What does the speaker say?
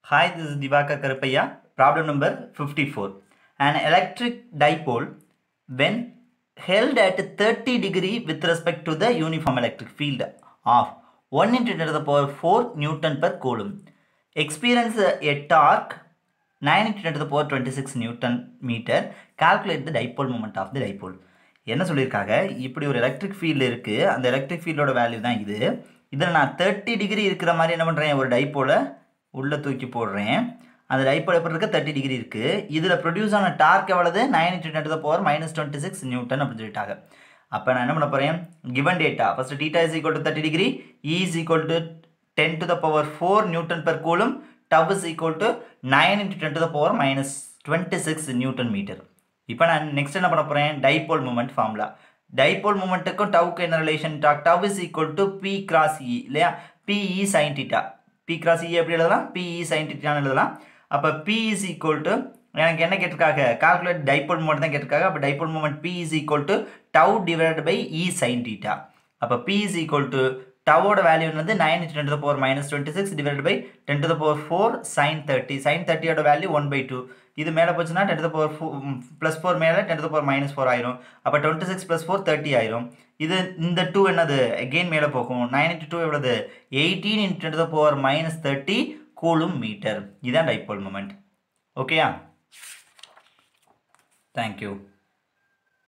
Hi, this is Divakar Karapaya. Problem number 54. An electric dipole, when held at 30 degree with respect to the uniform electric field of 1 into 10 to the power 4 Newton per coulomb, experience a torque 9 into 10 to the power 26 Newton meter. Calculate the dipole moment of the dipole. என்ன சொல்லியிருக்காங்க இப்படி ஒரு electric field இருக்குது அந்த electric ஃபீல்டோட value தான் இது இதில் நான் தேர்ட்டி டிகிரி இருக்கிற மாதிரி என்ன பண்ணுறேன் ஒரு டைப்போலை உள்ளே தூக்கி போடுறேன் அந்த டைப்போல் எப்படி இருக்குது தேர்ட்டி டிகிரி இருக்குது இதில் ப்ரொடியூஸ் ஆன டார்க் எவ்வளவு nine into ten to power minus twenty six newton அப்படின்னு சொல்லிட்டாங்க அப்போ நான் என்ன பண்ண போகிறேன் given data first theta is equal to thirty degree is equal to ten to the power four newton per coulomb tau is equal to nine into ten to the power minus twenty six newton metre இப்போ நான் next என்ன பண்ண போகிறேன் dipole moment formula dipole மூமெண்ட்டுக்கும் டவுக்கு என்ன relation talk tau is equal to P cross E இல்லையா PE sine theta P cross E எப்படி எழுதலாம் பிஇ சைன் டீட்டான்னு எழுதலாம் அப்போ பி இஸ் ஈக்குவல் டு எனக்கு என்ன கேட்டிருக்காங்க கால்குலேட் டைபோல் மூமெண்ட் தான் கேட்டிருக்காங்க அப்போ dipole moment P is equal to tau divide by E sine theta அப்போ பி இஸ் ஈக்குவல் டு டவோட வேல்யூ வந்து nine into ten to power minus twenty six divide by ten to power four sine thirty sine தேர்ட்டியோட value one by two இது மேலே போச்சுன்னா ten to power four plus four மேலே ten to power minus four ஆயிரும் அப்போ twenty six plus four thirty ஆயிரும் இது இந்த டூ என்னது அகெயின் மேலே போகும் நைன் இன்ட்டு டூ எவ்வளவு eighteen into ten to power minus thirty coulomb metre இதுதான் டைப்போல் மூமெண்ட் ஓகேயா தேங்க்யூ